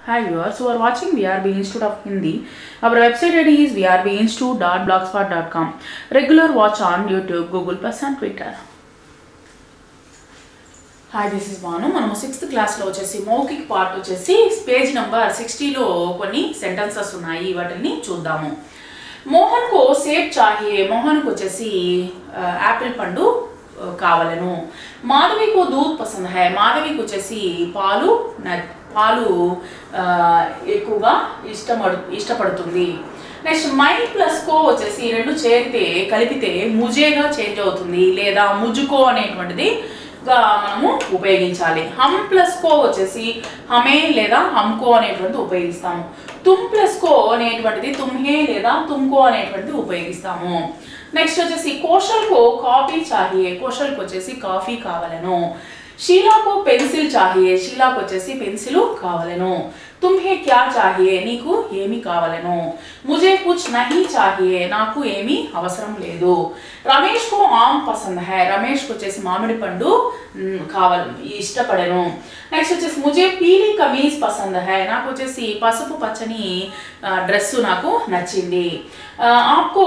Hi viewers who are watching VRB Institute of Hindi. Our website ID is vrbinstitute.blogspot.com. Regular watch on YouTube, Google Plus and Twitter. Hi this is Banu మనము sixth క్లాస్లో వచ్చేసి మౌఖిక్ part వచ్చేసి page number సిక్స్టీలో కొన్ని sentences ఉన్నాయి వాటిని చూద్దాము మోహన్కు సేబ్ చాహియే మోహన్కు వచ్చేసి ఆ, యాపిల్ పండు ఆ, కావలను మాధవికు దూద్ పసంద్ హై మాధవికి వచ్చేసి పాలు న- పాలు ఆ, ఎక్కువగా ఇష్టపడు ఇష్టపడుతుంది నెక్స్ట్ మై ప్లస్ కో వచ్చేసి ఈ రెండు చేరితే కలిపితే ముజేగా చేంజ్ అవుతుంది లేదా ముజుకో అనేటువంటిది గా మనము ఉపయోగించాలి హమ్ ప్లస్ కో వచ్చేసి హమే లేదా హమ్కో అనేటువంటిది ఉపయోగిస్తాము తుమ్ ప్లస్ కో అనేటువంటిది తుమ్హే లేదా తుమ్కో అనేటువంటిది ఉపయోగిస్తాము నెక్స్ట్ వచ్చేసి కోషల్కు కాఫీ చాహియే కోషల్కి వచ్చేసి కాఫీ కావాలను షీలాకు పెన్సిల్ చాహియే షీలాకు వచ్చేసి పెన్సిల్ కావాలను తుమ్హే క్యా చాహియే నీకు ఏమి కావాలను ముజే కుచ్ నహీ చాహియే నాకు ఏమీ అవసరం లేదు రమేష్ కు ఆమ్ పసంద్ హై రమేష్ కు వచ్చేసి మామిడి పండు మ్, కావాలి ఇష్టపడను నెక్స్ట్ వచ్చేసి ముజే పీలి కమీజ్ పసంద్ హై నాకు వచ్చేసి పసుపు పచ్చని డ్రెస్ నాకు నచ్చింది ఆ, ఆప్కో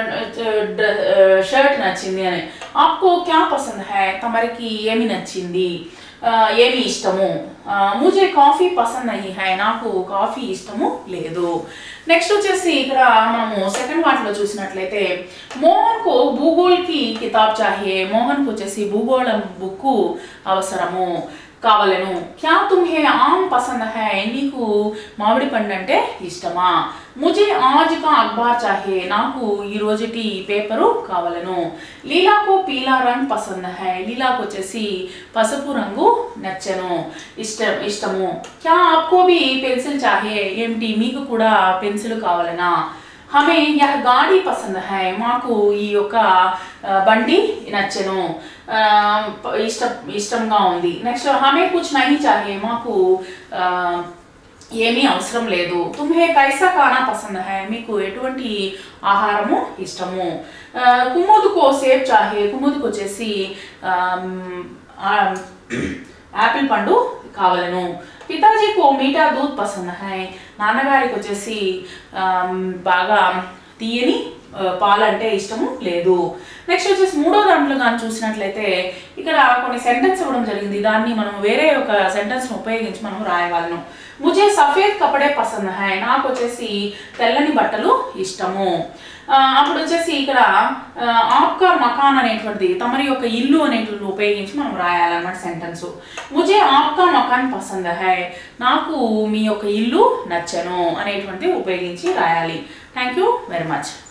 షర్ట్ నచ్చింది అని ఆప్కో క్యా పసంద్ హై తమరికి ఏమి నచ్చింది ఆ, ఏమి ఇష్టము ఆ, ముజే కాఫీ పసంద్ నహీ హై నాకు కాఫీ ఇష్టము లేదు నెక్స్ట్ వచ్చేసి ఇక్కడ మనము సెకండ్ వాటిలో చూసినట్లయితే మోహన్కు భూగోల్కి కితాబ్ చాహియే మోహన్కు వచ్చేసి భూగోళం బుక్కు అవసరము కావలను క్యా తుమ్హే ఆమ్ పసంద్ హై నీకు మామిడి పండు అంటే ఇష్టమా ముజే ఆజ్ కా అఖ్బార్ చాహియే నాకు ఈ రోజుటి పేపరు కావలను లీలాకు పీలా రంగ్ పసంద్ హై లీలాకు వచ్చేసి పసుపు రంగు నచ్చను ఇష్టం ఇష్టము క్యా ఆప్కో బి పెన్సిల్ చాహియే ఏమిటి మీకు కూడా పెన్సిల్ కావాలనా హమే యహ్ గాడి పసంద్ హై మాకు ఈ యొక్క ఆ, బండి నచ్చను ఆ, ప- ఇష్ట ఇష్టంగా ఉంది నెక్స్ట్ హమే కుచ్ నహీ చాహియే మాకు ఆ, ఏమీ అవసరం లేదు తుమ్హే కైసా కానా పసంద్ హై మీకు ఎటువంటి ఆహారము ఇష్టము ఆ, కుముదుకో సేబ్ చాహియే కుముదుకు వచ్చేసి ఆమ్, ఆ, యాపిల్ పండు కావలను పితాజీకు మీఠా దూద్ పసంద్ హై నాన్నగారికి వచ్చేసి ఆమ్, బాగా తీయని ఆ, పాలంటే ఇష్టము లేదు నెక్స్ట్ వచ్చేసి మూడో దాంట్లో కానీ చూసినట్లయితే ఇక్కడ కొన్ని సెంటెన్స్ ఇవ్వడం జరిగింది దాన్ని మనం వేరే ఒక సెంటెన్స్ని ఉపయోగించి మనం రాయగలను ముజే సఫేద్ కపడే పసంద్ హై నాకు వచ్చేసి తెల్లని బట్టలు ఇష్టము ఆ, అప్పుడు వచ్చేసి ఇక్కడ ఆ, ఆప్కా మకాన్ అనేటువంటిది తమరి యొక్క ఇల్లు అనేటువంటి ఉపయోగించి మనం రాయాలన్నమాట సెంటెన్స్ ముజే ఆప్కా మకాన్ పసంద్ హై నాకు మీ యొక్క ఇల్లు నచ్చను అనేటువంటిది ఉపయోగించి రాయాలి థ్యాంక్ యూ వెరీ మచ్